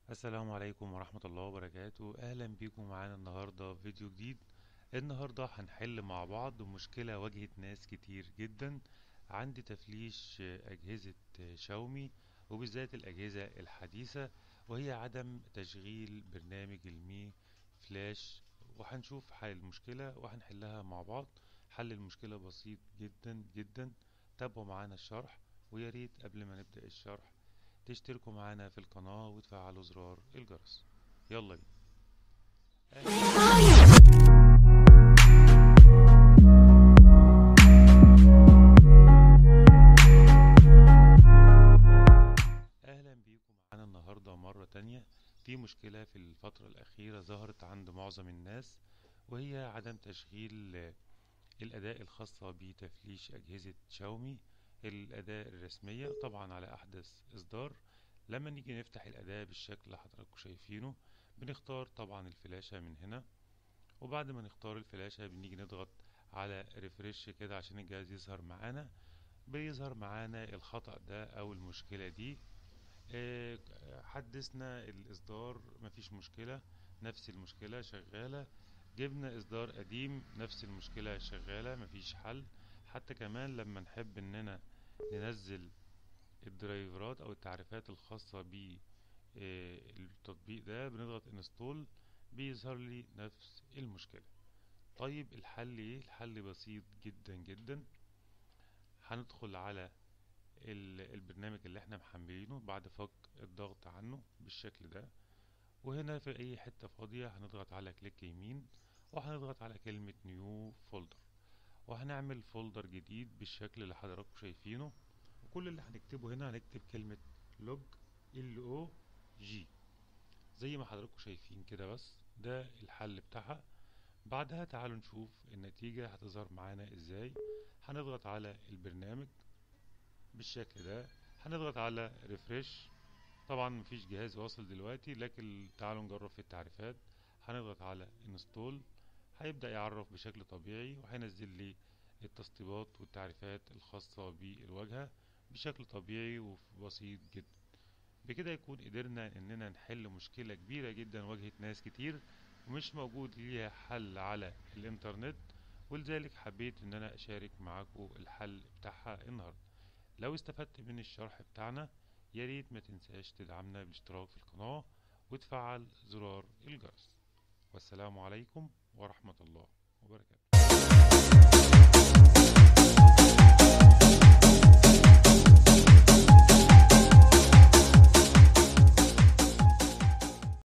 السلام عليكم ورحمة الله وبركاته أهلا بيكم معانا النهاردة في فيديو جديد النهاردة هنحل مع بعض مشكلة واجهت ناس كتير جدا عند تفليش أجهزة شاومي وبالذات الأجهزة الحديثة وهي عدم تشغيل برنامج المي فلاش وهنشوف حل المشكلة وهنحلها مع بعض حل المشكلة بسيط جدا جدا تابعوا معانا الشرح ويا ريت قبل ما نبدأ الشرح تشتركوا معانا في القناة وتفعلوا زرار الجرس يلا بينا أهلا بيكم معانا النهاردة مرة تانية في مشكلة في الفترة الأخيرة ظهرت عند معظم الناس وهي عدم تشغيل الأداء الخاصة بتفليش أجهزة شاومي الأداة الرسمية طبعا على أحدث إصدار لما نيجي نفتح الأداة بالشكل اللي حضراتكم شايفينه بنختار طبعا الفلاشة من هنا وبعد ما نختار الفلاشة بنيجي نضغط على ريفرش كده عشان الجهاز يظهر معانا بيظهر معانا الخطأ ده أو المشكلة دي آه، حدثنا الإصدار مفيش مشكلة نفس المشكلة شغالة جبنا إصدار قديم نفس المشكلة شغالة مفيش حل حتى كمان لما نحب إننا ننزل الدرايفرات او التعريفات الخاصة بالتطبيق ده بنضغط انستول بيظهر لي نفس المشكلة طيب الحل ايه الحل بسيط جدا جدا هندخل على البرنامج اللي احنا محملينه بعد فك الضغط عنه بالشكل ده وهنا في اي حتة فاضية هنضغط على كليك يمين وهنضغط على كلمة نيو فولدر وهنعمل فولدر جديد بالشكل اللي حضراتكم شايفينه وكل اللي هنكتبه هنا هنكتب كلمة لوج ال او جي زي ما حضراتكم شايفين كده بس ده الحل بتاعها بعدها تعالوا نشوف النتيجة هتظهر معانا ازاي هنضغط على البرنامج بالشكل ده هنضغط على ريفرش طبعا مفيش جهاز واصل دلوقتي لكن تعالوا نجرب في التعريفات هنضغط على انستول هيبدأ يعرف بشكل طبيعي وهينزل لي التسطيبات والتعريفات الخاصة بالواجهة بشكل طبيعي وبسيط جدا بكده يكون قدرنا اننا نحل مشكلة كبيرة جدا واجهت ناس كتير ومش موجود ليها حل على الانترنت ولذلك حبيت ان انا اشارك معاكم الحل بتاعها النهاردة لو استفدت من الشرح بتاعنا يا ريت ما تنساش تدعمنا بالاشتراك في القناة وتفعل زرار الجرس والسلام عليكم ورحمة الله وبركاته